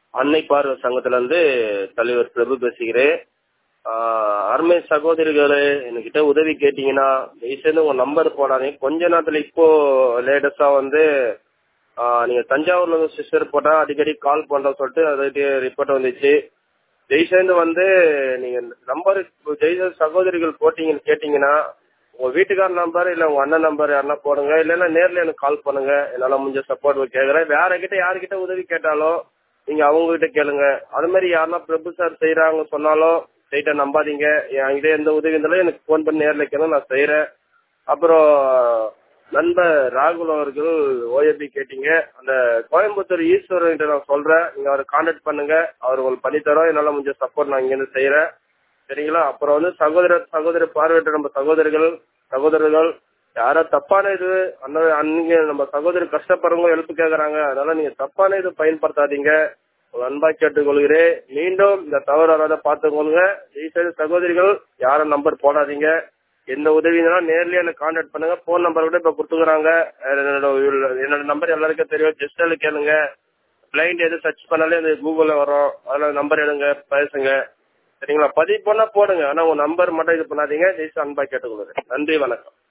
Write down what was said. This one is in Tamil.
அன்னை பார்வை சங்கத்துல இருந்து தலைவர் பிரபு பேசுகிறேன் ஆஹ் அருமை சகோதரிகளே என்கிட்ட உதவி கேட்டீங்கன்னா தயவுசெய்து உங்க நம்பர் போடாதீங்க கொஞ்ச நேரத்துல இப்போ லேட்டஸ்டா வந்து ஆஹ் நீங்க தஞ்சாவூர்ல இருந்து சிஸ்டர் போட்டா அடிக்கடி கால் பண்ற சொல்லிட்டு அதுக்கு ரிப்போர்ட் வந்துச்சு தயவுசெய்து வந்து நீங்க நம்பர் தயவுசெய்து சகோதரிகள் போட்டீங்கன்னு கேட்டீங்கன்னா உங்க வீட்டுக்கார நம்பர் இல்ல உங்க அண்ணன் நம்பர் யாருன்னா போடுங்க இல்லைன்னா நேர்ல எனக்கு கால் பண்ணுங்க என்னால முடிஞ்ச சப்போர்ட் கேக்குறேன் வேற கிட்ட யாருக்கிட்ட உதவி கேட்டாலும் நீங்க அவங்க கிட்ட கேளுங்க அது மாதிரி யாருன்னா பிரபு சார் செய்யறாங்க சொன்னாலும் ஸ்ட்ரைட்டா நம்பாதீங்க என்கிட்ட எந்த உதவி இருந்தாலும் எனக்கு ஃபோன் பண்ணி நேர்ல கேளுங்க நான் செய்யறேன் அப்புறம் நண்பர் ராகுல் அவர்கள் ஓஏபி கேட்டீங்க அந்த கோயம்புத்தூர் ஈஸ்வரன் நான் சொல்றேன் நீங்க அவரை கான்டாக்ட் பண்ணுங்க அவர் உங்களுக்கு பண்ணி தரோம் என்னால முடிஞ்ச சப்போர்ட் நான் இங்க இருந்து செய்யறேன் சரிங்களா அப்புறம் வந்து சகோதர சகோதர பார்வையிட்ட நம்ம சகோதரர்கள் சகோதரர்கள் யாரோ தப்பான இது அந்த அன்னைக்கு நம்ம சகோதரர் கஷ்டப்படுறவங்க எழுப்பு கேக்குறாங்க அதனால நீங்க தப்பான இது பயன்படுத்தாதீங்க உங்க அன்பா கேட்டுக்கொள்கிறேன் மீண்டும் இந்த தவறு வராத பார்த்துக்கொள்ளுங்க தயவுசெய்து சகோதரிகள் யாரும் நம்பர் போடாதீங்க எந்த உதவினாலும் நேர்லயே எனக்கு கான்டாக்ட் பண்ணுங்க போன் நம்பர் கூட இப்ப கொடுத்துக்கிறாங்க என்னோட என்னோட நம்பர் எல்லாருக்கும் தெரியும் ஜஸ்ட் கேளுங்க பிளைண்ட் எது சர்ச் பண்ணாலே அது கூகுள்ல வரும் அதனால நம்பர் எடுங்க பேசுங்க சரிங்களா பதிவு பண்ணா போடுங்க ஆனா உங்க நம்பர் மட்டும் இது பண்ணாதீங்க ஜெய்ஸ் அன்பா கேட்டுக்கொள்கிறேன் நன்றி வணக்கம்